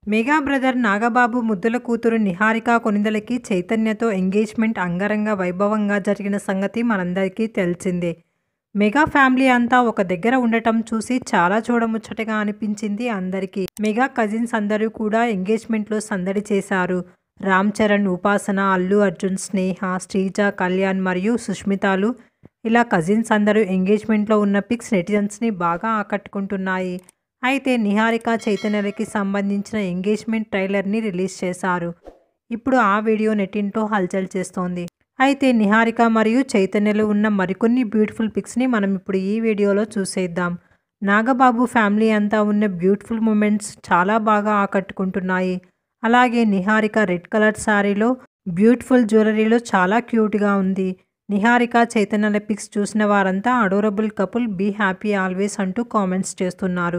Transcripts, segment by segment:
mega brother Nagababu ముద్దుల కూతురు Niharika కొనిదలకి చైతన్యతో engagement అంగరంగ వైభవంగా జరిగిన సంగతి మనందరికీ తెలిసిందే మెగా ఫ్యామిలీ అంతా ఒక దగ్గర ఉండటం చూసి చాలా చూడముచ్చటగా అనిపించింది అందరికీ మెగా కజిన్స్ అందరూ కూడా ఎంగేజ్మెంట్లో సందడి చేశారు రామ్ చరణ్ ఉపాసన అల్లు అర్జున్ స్నేహ శ్రీజ కళ్యాణ్ మరియు సుష్మితాలు ఇలా కజిన్స్ అందరూ ఎంగేజ్మెంట్లో ఉన్న పిక్స్ నెటిజన్స్ని బాగా ఆకట్టుకుంటున్నాయి అయితే నిహారిక చైతన్యలకి సంబంధించిన ఎంగేజ్మెంట్ ట్రైలర్ని రిలీజ్ చేశారు ఇప్పుడు ఆ వీడియో నెట్టింటో హల్చల్ చేస్తోంది అయితే నిహారిక మరియు చైతన్యలు ఉన్న మరికొన్ని బ్యూటిఫుల్ పిక్స్ని మనం ఇప్పుడు ఈ వీడియోలో చూసేద్దాం నాగబాబు ఫ్యామిలీ అంతా ఉన్న బ్యూటిఫుల్ మూమెంట్స్ చాలా బాగా ఆకట్టుకుంటున్నాయి అలాగే నిహారిక రెడ్ కలర్ శారీలో బ్యూటిఫుల్ జ్యువెలరీలో చాలా క్యూట్గా ఉంది నిహారిక చైతన్యల పిక్స్ చూసిన వారంతా adorable couple be happy always అంటూ కామెంట్స్ చేస్తున్నారు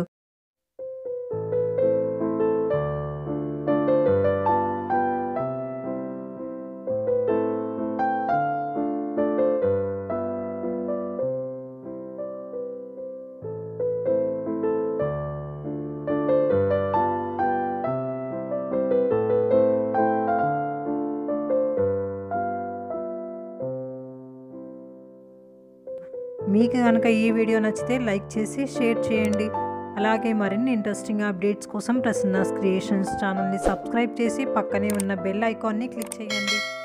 మీకు కనుక ఈ వీడియో నచ్చితే లైక్ చేసి షేర్ చేయండి అలాగే మరిన్ని ఇంట్రెస్టింగ్ అప్డేట్స్ కోసం ప్రసన్నాస్ క్రియేషన్స్ ఛానల్ని సబ్స్క్రైబ్ చేసి పక్కనే ఉన్న బెల్ ఐకాన్ని క్లిక్ చేయండి